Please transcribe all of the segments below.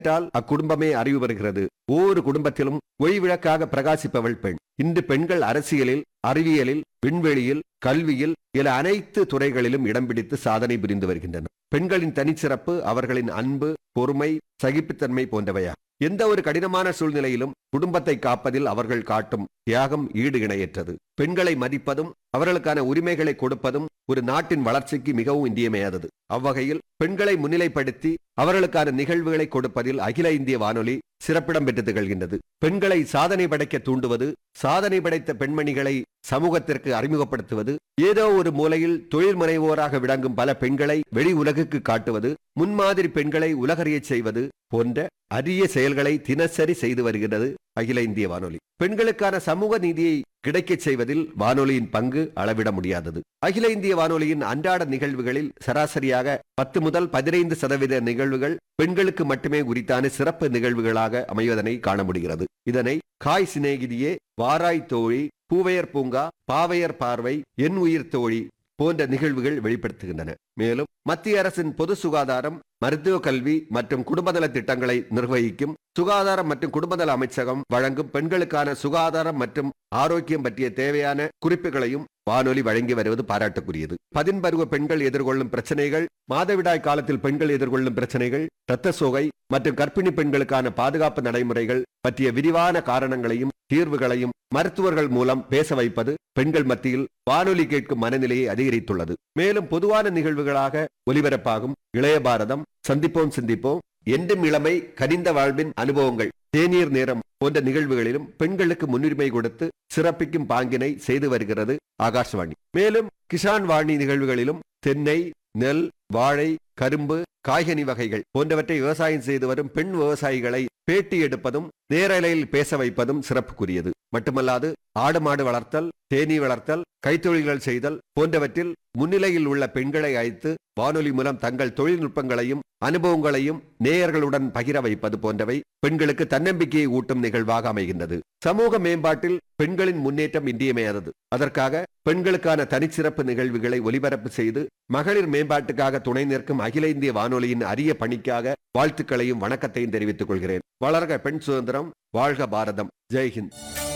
பெற்றால் அக்குடும்பமே அறிவு பெறுகிறது ஒவ்வொரு குடும்பத்திலும் ஒய் விளக்காக பிரகாசிப்பவள் பெண் இன்று பெண்கள் அரசியலில் அறிவியலில் விண்வெளியில் கல்வியில் என அனைத்து துறைகளிலும் இடம் பிடித்து சாதனை புரிந்து வருகின்றனர் பெண்களின் தனிச்சிறப்பு அவர்களின் அன்பு பொறுமை சகிப்புத்தன்மை போன்றவையா எந்த ஒரு கடினமான சூழ்நிலையிலும் குடும்பத்தை காப்பதில் அவர்கள் காட்டும் தியாகம் ஈடு இணையற்றது பெண்களை மதிப்பதும் அவர்களுக்கான உரிமைகளை கொடுப்பதும் ஒரு நாட்டின் வளர்ச்சிக்கு மிகவும் இன்றியமையாதது அவ்வகையில் பெண்களை முன்னிலைப்படுத்தி அவர்களுக்கான நிகழ்வுகளை கொடுப்பதில் அகில இந்திய வானொலி சிறப்பிடம் பெற்று திகழ்கின்றது பெண்களை சாதனை படைக்க தூண்டுவது சாதனை படைத்த பெண்மணிகளை சமூகத்திற்கு அறிமுகப்படுத்துவது ஏதோ ஒரு மூலையில் தொழில் முனைவோராக விளங்கும் பல பெண்களை வெளி உலகுக்கு காட்டுவது முன்மாதிரி பெண்களை உலகறியச் செய்வது போன்ற அரிய செயல்களை தினசரி செய்து வருகிறது அகில இந்திய வானொலி பெண்களுக்கான சமூக நீதியை கிடைக்கச் செய்வதில் வானொலியின் பங்கு அளவிட முடியாதது அகில இந்திய வானொலியின் அன்றாட நிகழ்வுகளில் சராசரியாக பத்து முதல் பதினைந்து சதவீத நிகழ்வுகள் பெண்களுக்கு மட்டுமே உரித்தான சிறப்பு நிகழ்வுகளாக அமைவதனை காண முடிகிறது இதனை காய் சிநேகிதியே வாராய் தோழி பூவையர் பூங்கா பாவையர் பார்வை என் உயிர் தோழி போன்ற நிகழ்வுகள் வெளிப்படுத்துகின்றன மேலும் மத்திய அரசின் பொது சுகாதாரம் மருத்துவ கல்வி மற்றும் குடும்பநல திட்டங்களை நிர்வகிக்கும் சுகாதாரம் மற்றும் குடும்பநல அமைச்சகம் வழங்கும் பெண்களுக்கான சுகாதாரம் மற்றும் ஆரோக்கியம் பற்றிய தேவையான குறிப்புகளையும் வானொலி வழங்கி வருவது பாராட்டுக்குரியது பதின்பருவ பெண்கள் எதிர்கொள்ளும் பிரச்சனைகள் மாதவிடாய் காலத்தில் பெண்கள் எதிர்கொள்ளும் பிரச்சனைகள் இரத்த சோகை மற்றும் கர்ப்பிணி பெண்களுக்கான பாதுகாப்பு நடைமுறைகள் பற்றிய விரிவான காரணங்களையும் தீர்வுகளையும் மருத்துவர்கள் மூலம் பேச வைப்பது பெண்கள் மத்தியில் வானொலி கேட்கும் மனநிலையை அதிகரித்துள்ளது மேலும் பொதுவான நிகழ்வுகளாக ஒலிபரப்பாகும் இளைய பாரதம் சந்திப்போம் சிந்திப்போம் என்றும் இளமை கனிந்த வாழ்வின் அனுபவங்கள் தேநீர் நேரம் போன்ற நிகழ்வுகளிலும் பெண்களுக்கு முன்னுரிமை கொடுத்து சிறப்பிக்கும் பாங்கினை செய்து வருகிறது ஆகாஷ்வாணி மேலும் கிஷான் வாணி நிகழ்வுகளிலும் தென்னை நெல் வாழை கரும்பு காய்கனி வகைகள் போன்றவற்றை விவசாயம் செய்து வரும் பெண் விவசாயிகளை பேட்டி எடுப்பதும் நேரலையில் பேச வைப்பதும் சிறப்புக்குரியது மட்டுமல்லாது ஆடு மாடு வளர்த்தல் தேனீ வளர்த்தல் கைத்தொழில்கள் செய்தல் போன்றவற்றில் முன்னிலையில் உள்ள பெண்களை அழைத்து வானொலி மூலம் தங்கள் தொழில்நுட்பங்களையும் அனுபவங்களையும் நேயர்களுடன் பகிர வைப்பது போன்றவை பெண்களுக்கு தன்னம்பிக்கையை ஊட்டும் நிகழ்வாக அமைகின்றது சமூக மேம்பாட்டில் பெண்களின் முன்னேற்றம் இன்றியமையாதது அதற்காக பெண்களுக்கான தனிச்சிறப்பு நிகழ்வுகளை ஒலிபரப்பு செய்து மகளிர் மேம்பாட்டுக்காக துணை நிற்கும் அகில இந்திய வானொலியின் அரிய பணிக்காக வாழ்த்துக்களையும் வணக்கத்தையும் தெரிவித்துக் கொள்கிறேன் வளர்க பெண் சுதந்திரம் வாழ்க பாரதம் ஜெய்ஹிந்த்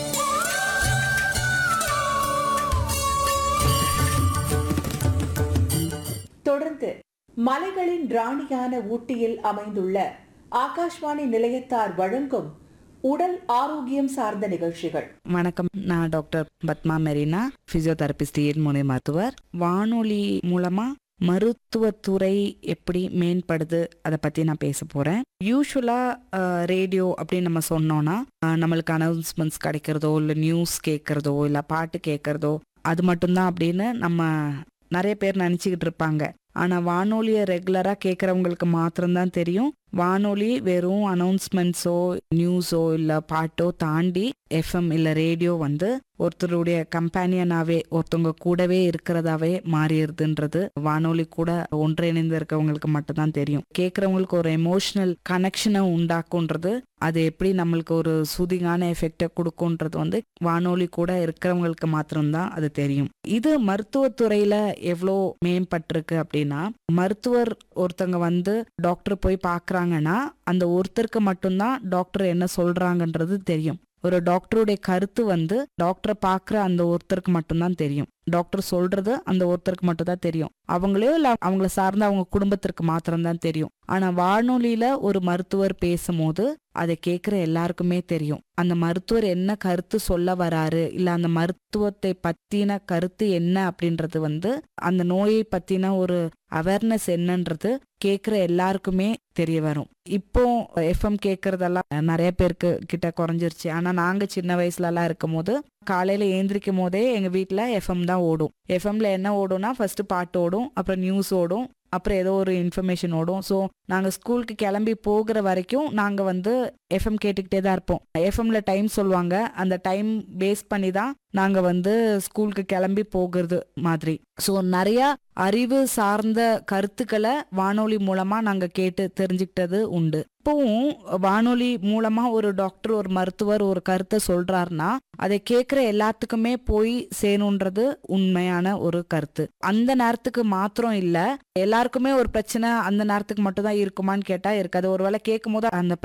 தொடர்ந்து மலைகளின் ராணியான ஊட்டியில் அமைந்துள்ள ஆகாஷ்வாணி நிலையத்தார் வழங்கும் உடல் ஆரோக்கியம் சார்ந்த நிகழ்ச்சிகள் வணக்கம் நான் டாக்டர் பத்மா மெரினா பிசியோதெரபிஸ்ட் இயன்முனை மருத்துவர் வானொலி மூலமா மருத்துவத்துறை எப்படி மேம்படுது அதை பத்தி நான் பேச போறேன் யூஸ்வலா ரேடியோ அப்படின்னு நம்ம சொன்னோம்னா அஹ், நம்மளுக்கு அனௌன்ஸ்மெண்ட்ஸ் கிடைக்கிறதோ இல்லை நியூஸ் கேட்கறதோ இல்லை பாட்டு கேட்கறதோ அது மட்டும்தான் அப்படின்னு நம்ம நிறைய பேர் நினச்சிக்கிட்டு இருப்பாங்க ஆனால் வானொலியை ரெகுலராக கேட்குறவங்களுக்கு மாத்திரம்தான் தெரியும் வானொலி வெறும் அனௌன்ஸ்மெண்ட்ஸோ நியூஸோ இல்லை பாட்டோ தாண்டி எஃப்எம் இல்லை ரேடியோ வந்து ஒருத்தருடைய கம்பேனியனாவே ஒருத்தவங்க கூடவே இருக்கிறதாவே மாறிடுதுன்றது வானொலி கூட ஒன்றிணைந்து இருக்கவங்களுக்கு மட்டும்தான் தெரியும் கேட்குறவங்களுக்கு ஒரு எமோஷனல் கனெக்ஷனை உண்டாக்குன்றது அது எப்படி நம்மளுக்கு ஒரு சூதிங்கான எஃபெக்டை கொடுக்குன்றது வந்து வானொலி கூட இருக்கிறவங்களுக்கு மாத்திரம்தான் அது தெரியும் இது மருத்துவத்துறையில எவ்வளோ மேம்பட்டிருக்கு அப்படின்னா மருத்துவர் ஒருத்தங்க வந்து டாக்டர் போய் பார்க்கறாங்கன்னா அந்த ஒருத்தருக்கு மட்டும்தான் டாக்டர் என்ன சொல்றாங்கன்றது தெரியும் ஒரு டாக்டருடைய கருத்து வந்து டாக்டரை பார்க்குற அந்த ஒருத்தருக்கு மட்டும்தான் தெரியும் டாக்டர் சொல்றது அந்த ஒருத்தருக்கு மட்டும்தான் தெரியும் அவங்களே இல்ல அவங்கள சார்ந்த அவங்க குடும்பத்திற்கு மாத்திரம்தான் தெரியும் ஆனா வானொலியில ஒரு மருத்துவர் பேசும்போது அதை கேட்குற எல்லாருக்குமே தெரியும் அந்த மருத்துவர் என்ன கருத்து சொல்ல வராரு இல்ல அந்த மருத்துவத்தை பத்தின கருத்து என்ன அப்படின்றது வந்து அந்த நோயை பத்தின ஒரு அவேர்னஸ் என்னன்றது கேட்குற எல்லாருக்குமே தெரிய வரும் இப்போ எஃப்எம் கேட்கறதெல்லாம் நிறைய பேருக்கு கிட்ட குறைஞ்சிருச்சு ஆனா நாங்க சின்ன வயசுல எல்லாம் இருக்கும் போது காலையில ஏந்திரிக்கும் போதே எங்க வீட்ல எஃப்எம் தான் ஓடும் எஃப்எம்ல என்ன ஓடும்னா ஃபர்ஸ்ட் பாட்டு ஓடும் அப்புறம் நியூஸ் ஓடும் அப்புறம் ஏதோ ஒரு இன்ஃபர்மேஷன் ஓடும் ஸோ நாங்கள் ஸ்கூலுக்கு கிளம்பி போகிற வரைக்கும் நாங்கள் வந்து எஃப்எம் கேட்டுக்கிட்டே தான் இருப்போம் எஃப்எம்ல டைம் சொல்லுவாங்க அந்த டைம் பேஸ் பண்ணி தான் நாங்கள் வந்து ஸ்கூலுக்கு கிளம்பி போகிறது மாதிரி ஸோ நிறைய அறிவு சார்ந்த கருத்துக்களை வானொலி மூலமா நாங்க கேட்டு தெரிஞ்சுக்கிட்டது உண்டு இப்பவும் வானொலி மூலமா ஒரு டாக்டர் ஒரு மருத்துவர் ஒரு கருத்தை சொல்றாருன்னா அதை கேட்குற எல்லாத்துக்குமே போய் சேணுன்றது உண்மையான ஒரு கருத்து அந்த நேரத்துக்கு மாத்திரம் இல்ல எல்லாருக்கும் எல்லாருக்குமே ஒரு பிரச்சனை அந்த நேரத்துக்கு மட்டும் தான் இருக்குமான்னு கேட்டா இருக்காது ஒருவேளை கேட்கும் போது அந்த